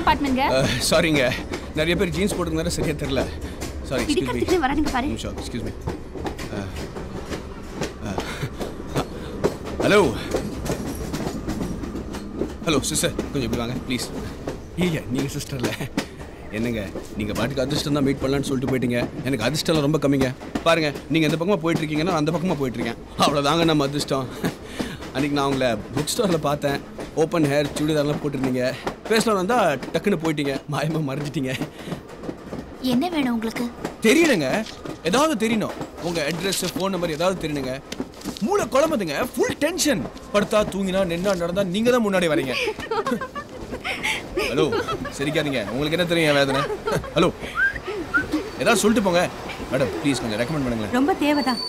டிபார்ட்மெண்ட்ங்க சாரிங்க நிறைய பேர் ஜீன்ஸ் போட்டுருந்தாரு சரியா தெரியல சாரி எக்ஸ்கியூஸ் மீ இடிக்கிறதுக்கு வரானுங்க பாரு நிமிஷம் excuse me hello hello sister கொஞ்சம் இப்படி வாங்க ப்ளீஸ் ஐயா நீங்கள் சிஸ்டர்ல என்னங்க நீங்கள் பாட்டுக்கு அதிர்ஷ்டம் தான் மீட் பண்ணலான்னு சொல்லிட்டு போயிட்டீங்க எனக்கு அதிர்ஷ்டம் ரொம்ப கம்மிங்க பாருங்க நீங்கள் இந்த பக்கமாக போயிட்டு இருக்கீங்கன்னா நான் அந்த பக்கமாக போயிட்டு இருக்கேன் அவ்வளோதாங்க நம்ம அதிர்ஷ்டம் அன்றைக்கி நான் உங்களை புக் ஸ்டோரில் பார்த்தேன் ஓப்பன் ஹேர் சுடிதார்லாம் போட்டிருந்தீங்க பேசலாம் வந்தால் டக்குன்னு போயிட்டீங்க மாயமாக மறைஞ்சிட்டீங்க என்ன வேணும் உங்களுக்கு தெரியணுங்க ஏதாவது தெரியணும் உங்க அட்ரஸ் ஃபோன் நம்பர் ஏதாவது தெரியணுங்க மூளை குழம்புதுங்க ஃபுல் டென்ஷன் படுத்தா தூங்கினா நின்னா நடந்தா நீங்க தான் முன்னாடி வரீங்க ஹலோ சிரிக்காதீங்க உங்களுக்கு என்ன தெரியும் என் வேதனை ஹலோ ஏதாவது சொல்லிட்டு போங்க மேடம் ப்ளீஸ் கொஞ்சம் ரெக்கமெண்ட் பண்ணுங்களேன் ரொம்ப தேவைதான்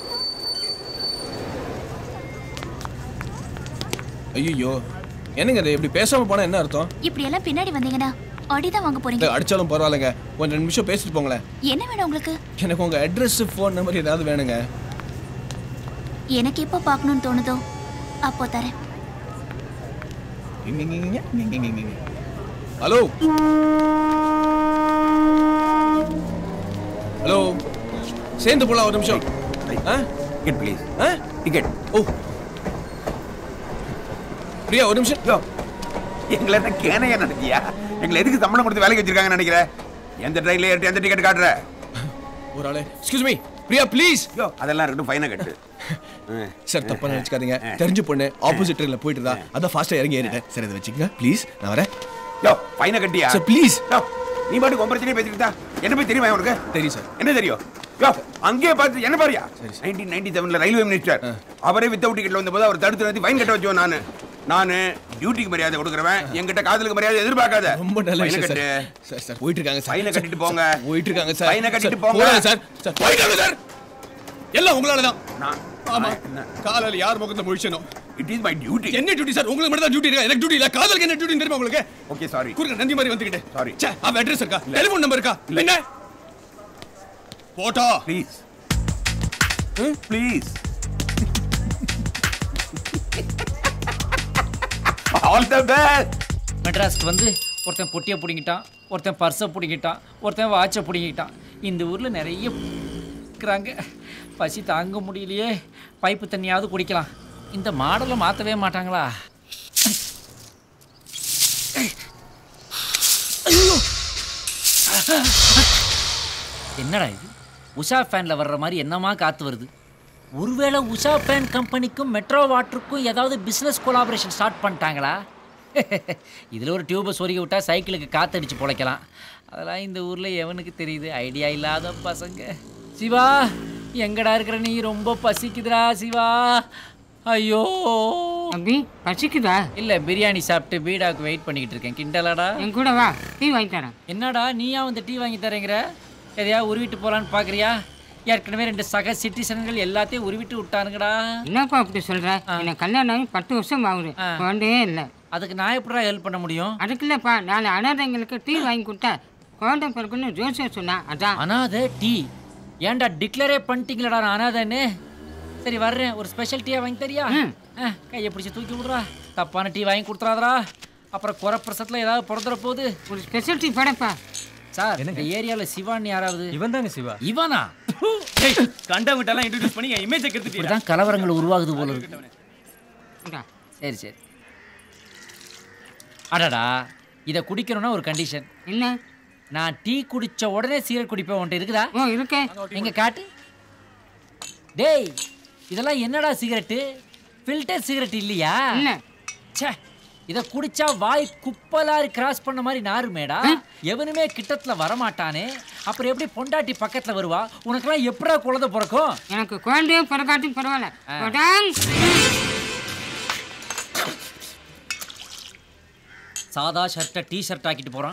ஐயோ என்னங்க இது இப்படி பேசாம போனா என்ன அர்த்தம் இப்படி எல்லாம் பின்னாடி வந்தீங்கன்னா அடிதான் வாங்க இல்ல, போறீங்க அடிச்சாலும் பரவாயில்லைங்க கொஞ்சம் ரெண்டு நிமிஷம் பேசிட்டு போங்களேன் என்ன வேணும் உங்களுக்கு எனக்கு உங்க அட்ரஸ் ஃபோன் நம்பர் ஏதாவது வேணுங்க எனக்கு எப்போ பார்க்கணும்னு தோணுதோ அப்போ தரேன் ஹலோ ஹலோ சேர்ந்து போலாம் ஒரு நிமிஷம் ஆ டிக்கெட் ப்ளீஸ் ஆ டிக்கெட் ஓ பிரியா ஒரு நிமிஷம் யோ எங்களை என்ன கேனையா நினைச்சியா எங்களை எதுக்கு சம்பளம் கொடுத்து வேலைக்கு வச்சிருக்காங்கன்னு நினைக்கிறேன் எந்த ட்ரெயின்ல ஏறி எந்த டிக்கெட் காட்டுற ஒரு ஆளு எக்ஸ்கியூஸ் மீ பிரியா ப்ளீஸ் யோ அதெல்லாம் இருக்கட்டும் ஃபைனை கட்டு ஆ. சார் தப்பா நினைச்சுக்காதீங்க தெரிஞ்ச பொண்ணு ஆப்போசிட் ட்ரெயின்ல போயிட்டு இருந்தா அதான் ஃபாஸ்டா இறங்கி ஏறிட்டேன் சரி இதை வச்சுக்கங்க ப்ளீஸ் நான் வரேன் யோ ஃபைனை கட்டியா சார் ப்ளீஸ் யோ நீ பாட்டுக்கு உன் பிரச்சனையே பேசிக்கிட்டு இருந்தா. என்ன போய் தெரியுமா உனக்கு தெரியும் சார் என்ன தெரியும் யோ அங்கேயே பார்த்து என்ன பாரியா நைன்டீன் நைன்டி செவன்ல ரயில்வே மினிஸ்டர் அவரே வித்தவுட் டிக்கெட்ல வந்தபோது அவர் தடுத்து நிறுத்தி ஃபைன் கட்ட வச்சோம் நானு நானு டியூட்டிக்கு மரியாதை கொடுக்குறவன் என்கிட்ட காதலுக்கு மரியாதை எதிர்பார்க்காத ரொம்ப நல்ல ஃபைனை விஷயம் கட்டு. சார் சார் சார் போயிட்டு இருக்காங்க சார் ஃபைனை கட்டிட்டு போங்க. சார், போயிட்டு இருக்காங்க சார் ஃபைனை கட்டிட்டு சார், போங்க. போறாங்க சார் சார் போயிட்டாங்க சார் எல்லாம் உங்களால தான் நான் ஆமா என்ன காலையில யார் முகத்தை முழிச்சனும் இட் இஸ் மை டியூட்டி என்ன டியூட்டி சார் உங்களுக்கு மட்டும் தான் டியூட்டி இருக்கா எனக்கு டியூட்டி இல்ல காதலுக்கு என்ன டியூட்டி தெரியுமா உங்களுக்கு ஓகே சாரி குறுங்க நந்தி மாதிரி வந்துக்கிட்டு Sorry. ச்சே அவ அட்ரஸ் இருக்கா டெலிஃபோன் நம்பர் இருக்கா இல்ல. என்ன photo please please all the best மெட்ராஸ்க்கு வந்து ஒருத்தன் பொட்டியை பிடிங்கிட்டான் ஒருத்தன் பர்ஸை பிடிங்கிட்டான் ஒருத்தன் வாட்சை பிடிங்கிட்டான் இந்த ஊரில் நிறைய இருக்கிறாங்க பசி தாங்க முடியலையே பைப்பு தண்ணியாவது குடிக்கலாம் இந்த மாடலை மாற்றவே மாட்டாங்களா ஐயோ! என்னடா இது உஷா ஃபேனில் வர்ற மாதிரி என்னமா காற்று வருது ஒருவேளை உஷா ஃபேன் கம்பெனிக்கும் மெட்ரோ வாட்டருக்கும் ஏதாவது பிஸ்னஸ் கொலாபரேஷன் ஸ்டார்ட் பண்ணிட்டாங்களா இதில் ஒரு டியூபை சொருகி விட்டா சைக்கிளுக்கு காத்தடிச்சு பொழைக்கலாம் அதெல்லாம் இந்த ஊரில் எவனுக்கு தெரியுது ஐடியா இல்லாத பசங்க சிவா எங்கடா இருக்கிற நீ ரொம்ப பசிக்குதுடா சிவா ஐயோ அபி பசிக்குதா இல்லை பிரியாணி சாப்பிட்டு பீடாக்கு வெயிட் பண்ணிக்கிட்டு இருக்கேன் கிண்டலாடா என் கூட வா டீ வாங்கி தரேன் என்னடா நீயா வந்து டீ வாங்கி தரேங்கிற எதையா உருவிட்டு போலான்னு பார்க்குறியா ஏற்கனவே ரெண்டு சக சிட்டிசன்கள் எல்லாத்தையும் உருவிட்டு விட்டானுங்கடா என்னப்பா அப்படி சொல்ற எனக்கு கல்யாணம் ஆகி பத்து வருஷம் ஆகுது ஆ. குழந்தையே இல்லை அதுக்கு நான் எப்படா ஹெல்ப் பண்ண முடியும் அதுக்கு இல்லப்பா நாலு அனாதைங்களுக்கு டீ வாங்கி கொடுத்தா குழந்தை பிறகுன்னு ஜோசியர் சொன்னா அதான் அனாதை டீ ஏன்டா டிக்ளரே பண்ணிட்டீங்களடா நான் அனாதைன்னு சரி வர்றேன் ஒரு ஸ்பெஷல் டீயா வாங்கி தரியா ம். ஆ, கையை பிடிச்சி தூக்கி விடுறா தப்பான டீ வாங்கி கொடுத்துறாதடா அப்புறம் குறை பிரசத்தில் ஏதாவது பிறந்துற போகுது ஒரு ஸ்பெஷல் டீ படப்பா சார் இந்த ஏரியாவில் சிவான் யாராவது இவன் தாங்க சிவா இவனா கண்டவங்கிட்டலாம் இன்ட்ரடியூஸ் பண்ணி என் இமேஜை கெடுத்துட்டீங்க இப்படிதான் கலவரங்கள் உருவாகுது போல இருக்கு இந்தா. சரி சரி அடடா இதை குடிக்கணும்னா ஒரு கண்டிஷன் என்ன நான் டீ குடிச்ச உடனே சீரட் குடிப்பேன் உன்ட்ட இருக்குதா ஓ இருக்கே எங்க காட்டு டேய் இதெல்லாம் என்னடா சிகரெட்டு ஃபில்டர் சிகரெட் இல்லையா இல்ல ச்சே இத குடிச்சா வாய் குப்பலாரி கிராஸ் பண்ண மாதிரி நாருமேடா எவனுமே கிட்டத்துல வரமாட்டானே அப்புறம் எப்படி பொண்டாட்டி பக்கத்துல வருவா உனக்கெல்லாம் எப்படா குழந்தை பிறக்கும் எனக்கு குழந்தையே பிறகாட்டி பரவாயில்ல படாங். சாதா ஷர்ட்டை டீ ஷர்ட் ஆக்கிட்டு போறான்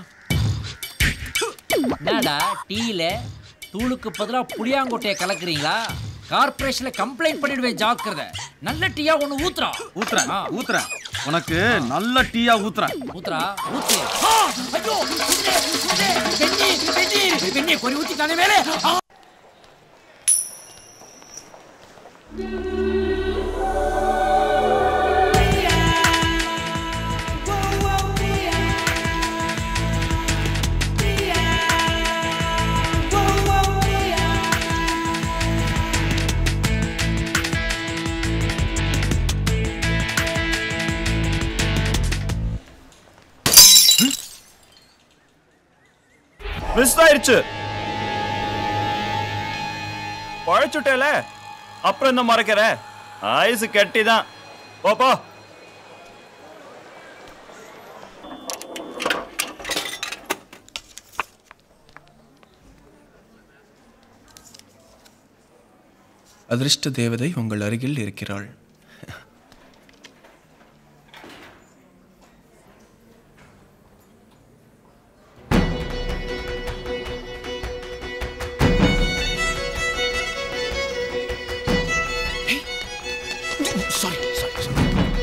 என்னடா டீல தூளுக்கு பதிலா புளியாங்கொட்டையை கலக்குறீங்களா கார்ப்பரேஷன்ல கம்ப்ளைண்ட் பண்ணிடுவேன் ஜாக்கிரதை நல்ல டீயா ஒண்ணு ஊத்துறா ஊத்துறேன் ஆ. ஊத்துறேன் உனக்கு நல்ல டீயா ஊத்துறேன் ஊத்துறா ஊத்து ஆ! ஐயோ சுடுதே, சுடுதே, வெந்நீர், வெந்நீர், வெந்நீர், கொறி ஊத்திட்டானே மேலே ஆ! மிஸ் ஆயிருச்சு பழைச்சுட்டேல அப்புறம் என்ன மறக்கிற ஆயுசு கட்டி தான் போ போ அதிர்ஷ்ட தேவதை உங்கள் அருகில் இருக்கிறாள் சாரி சாரி சாரி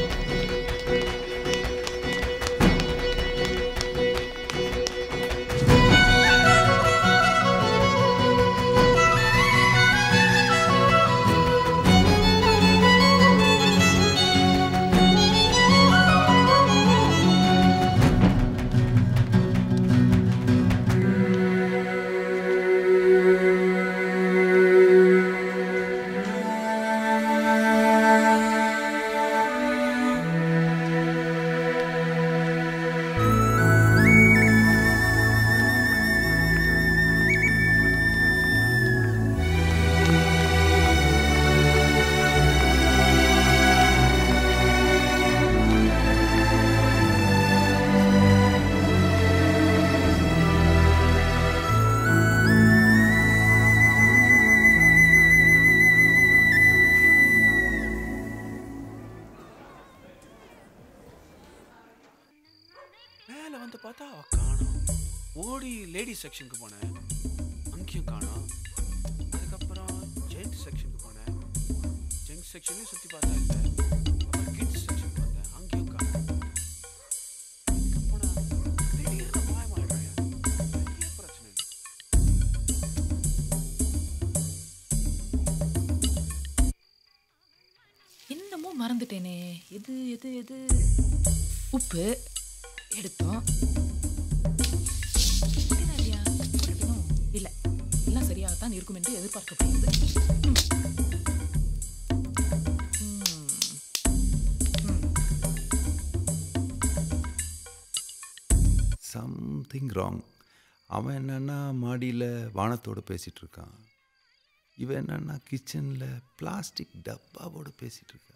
மேலே வந்து பார்த்தா அவ காணோம் ஓடி லேடிஸ் செக்ஷனுக்கு போனேன் அங்கேயும் காணோம் அதுக்கப்புறம் ஜென்ஸ் செக்ஷனுக்கு போனேன் ஜென்ஸ் செக்ஷனையும் சுற்றி பார்த்தா இல்லை அப்புறம் கிட்ஸ் செக்ஷனுக்கு வந்தேன் அங்கேயும் காணோம் இங்க போனா திடீர்னு மாயமாயிடுறாங்க பெரிய பிரச்சனை இது. என்னமோ மறந்துட்டேனே எது எது எது உப்பு எடுத்தோம் போட்டேனா இல்லையா? போட்டிருப்பேனோ? இல்ல எல்லாம் சரியாகத்தான் இருக்கும் என்று எதிர்பார்க்கப்படுகிறது ம். ம். ம். சம்திங் ராங் அவன் என்னன்னா மாடியில் வானத்தோடு பேசிகிட்டு இருக்கான் இவன் என்னன்னா கிச்சனில் பிளாஸ்டிக் டப்பாவோடு பேசிகிட்டு இருக்கான்